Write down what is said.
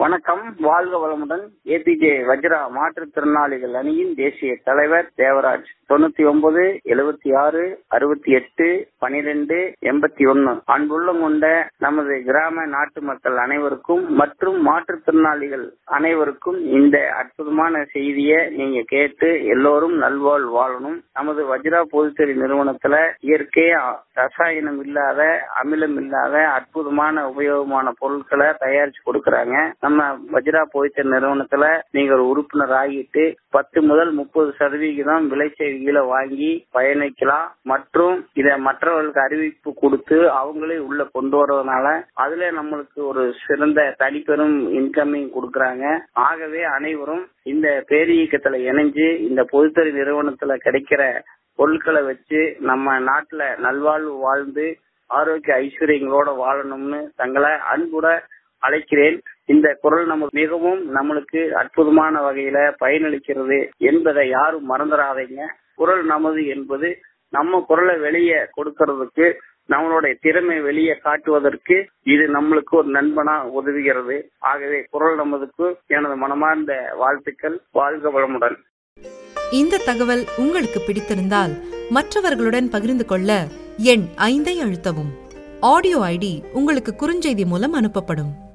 வணக்கம் வாழ்க வளமுடன் ஏபிஜே வஜ்ரா மாற்றுத்திறனாளிகள் அணியின் தேசிய தலைவர் தேவராஜ் தொண்ணூத்தி ஒன்பது எழுபத்தி ஆறு அறுபத்தி எட்டு பனிரெண்டு எண்பத்தி ஒன்னு அன்புள்ளம் கொண்ட நமது கிராம நாட்டு மக்கள் அனைவருக்கும் மற்றும் மாற்றுத்திறனாளிகள் அனைவருக்கும் இந்த அற்புதமான செய்தியை நீங்க கேட்டு எல்லோரும் நல்வாழ் வாழணும் நமது வஜ்ரா பொதுத்துறை நிறுவனத்துல இயற்கை ரசாயனம் இல்லாத அமிலம் இல்லாத அற்புதமான உபயோகமான பொருட்களை தயாரிச்சு கொடுக்கறாங்க நம்ம வஜ்ரா பொதுத்துறை நிறுவனத்துல நீங்க ஒரு உறுப்பினர் ஆகிட்டு பத்து முதல் முப்பது சதவிகிதம் விளைச்செய்திகளை வாங்கி பயணிக்கலாம் மற்றும் இத மற்றவர்களுக்கு அறிவிப்பு கொடுத்து அவங்களே உள்ள கொண்டு வரதுனால அதுல நம்மளுக்கு ஒரு சிறந்த தனிப்பெரும் இன்கமிங் கொடுக்கறாங்க ஆகவே அனைவரும் இந்த பேரியக்கத்துல இணைஞ்சு இந்த பொதுத்துறை நிறுவனத்துல கிடைக்கிற பொருட்களை வச்சு நம்ம நாட்டுல நல்வாழ்வு வாழ்ந்து ஆரோக்கிய ஐஸ்வர்யங்களோட வாழணும்னு தங்களை அன்புட அழைக்கிறேன் இந்த குரல் நம்ம மிகவும் நம்மளுக்கு அற்புதமான வகையில பயனளிக்கிறது என்பதை யாரும் மறந்துடாதீங்க குரல் நமது என்பது நம்ம குரலை வெளியே கொடுக்கறதுக்கு நம்மளுடைய திறமை வெளியே காட்டுவதற்கு இது நம்மளுக்கு ஒரு நண்பனா உதவுகிறது ஆகவே குரல் நமதுக்கு எனது மனமார்ந்த வாழ்த்துக்கள் வாழ்க வளமுடன் இந்த தகவல் உங்களுக்கு பிடித்திருந்தால் மற்றவர்களுடன் பகிர்ந்து கொள்ள எண் ஐந்தை அழுத்தவும் ஆடியோ ஐடி உங்களுக்கு குறுஞ்செய்தி மூலம் அனுப்பப்படும்